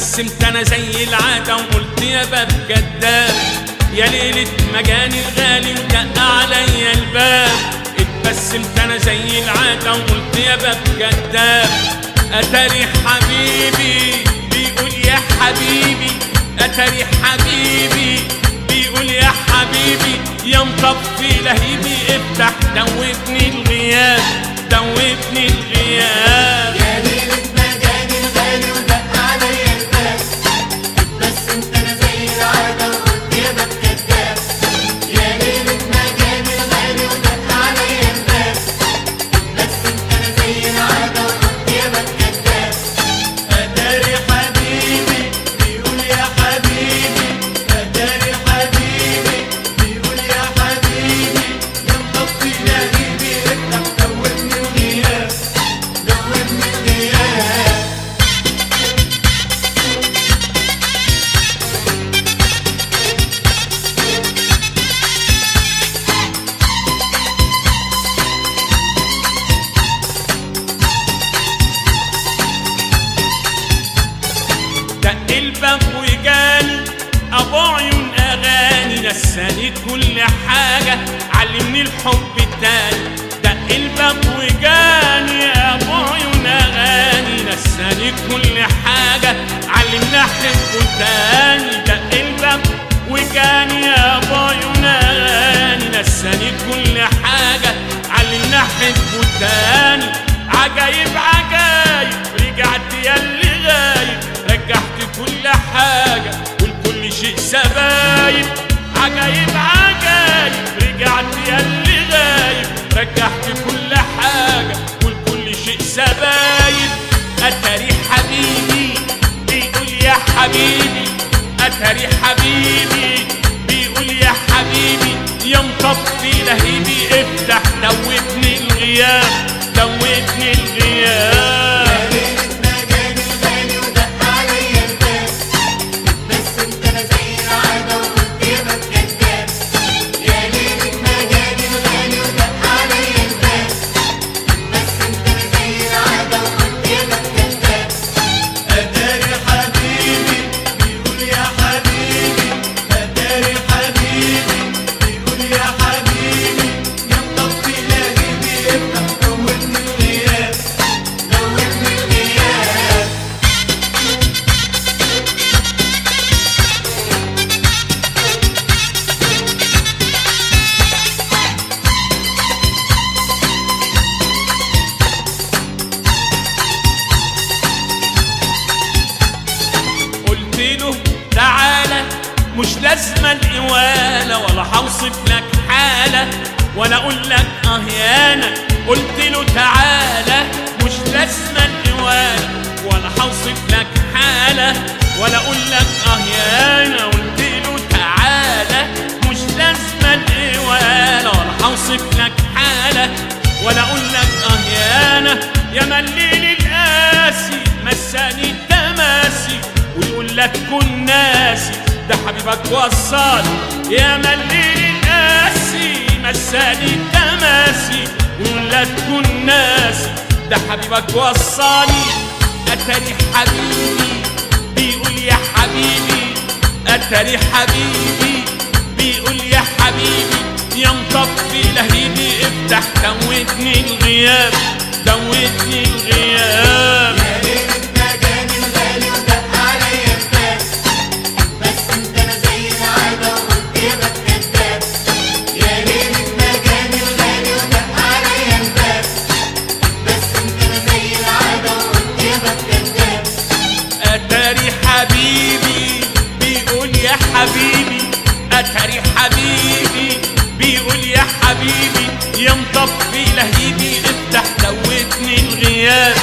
اتبسمت انا زي العادة وقلت يا باب كداب يا ليلة مجاني الغالي ودق عليا الباب اتبسمت انا زي العادة وقلت يا باب كداب اتاري حبيبي بيقول يا حبيبي اتاري حبيبي بيقول يا حبيبي يا مطفي لهيبي افتح دوبني الغياب دوبني الغياب يا ليلة مجاني الغالي ودق عليا الباب اتبسمت انا زي العادة وقلت يا باب كداب يا ليلة مجاني الغالي ودق عليا الباب اتبسمت انا زي العادة وقلت يا باب كداب اتاري حبيبي بيقول يا حبيبي اتاري حبيبي بيقول يا حبيبي يا مطفي لهيبي افتح دوبني الغياب دوبني الغياب دق الباب وجاني ابو عيون اغاني نساني كل حاجه علمني الحب التاني دق الباب وجاني ابو عيون اغاني نساني كل حاجه علمني احبه تاني دق الباب وجاني ابو عيون اغاني نساني كل حاجه علمني احبه تاني عجايب عجايب رجعت يا اللي غايب رجعت كل حاجة والكل شيء سبايب عجايب عجايب رجعت يا اللي غايب رجعت كل حاجة والكل شيء سبايب أتاري حبيبي بيقول يا حبيبي أتاري حبيبي بيقول يا حبيبي يا مطفي لهيبي افتح دوبني الغياب دوبني الغياب ليلة مجاني الغالي ودق عليا الباب اتبسمت انا زي العادة وقلت يا باب كداب يا ليلة مجاني الغالي ودق عليا الباب اتبسمت انا زي العادة وقلت يا باب كداب اتاري حبيبي بيقول يا حبيبي اتاري حبيبي بيقول يا حبيبي يا مطفي لهيبي افتح دوبني الغياب دوبني الغياب قلت له تعالى مش لازمة الإوالة ولا هوصف لك حالة ولا أقول لك أه يانا قلت له تعالى مش لازمة الإوالة ولا هوصف لك حالة ولا أقول لك أه يانا قلت له تعالى مش لازمة الإوالة ولا هوصف لك حالة ولا أقول لك أه يانا يا مليل القاسي مساني التماسي ويقول لك كن ناسي ده حبيبك وصل يا مليل القاسي مساني التماسي ويقول لك كن ناسي ده حبيبك وصلي اتاري حبيبي بيقول يا حبيبي اتاري حبيبي بيقول يا حبيبي يا مطفي لهيبي افتح دوتني الغياب دوتني الغياب يا ليلة مجاني الغالي ودق عليا الباب اتبسمت انا زي العادة وقلت يا باب كداب يا ليلة مجاني الغالي ودق عليا الباب اتبسمت انا زي العادة وقلت يا باب كداب اتاري حبيبي بيقول يا حبيبي اتاري حبيبي بيقول يا حبيبي يا مطفي لهيبي افتح دوتني الغياب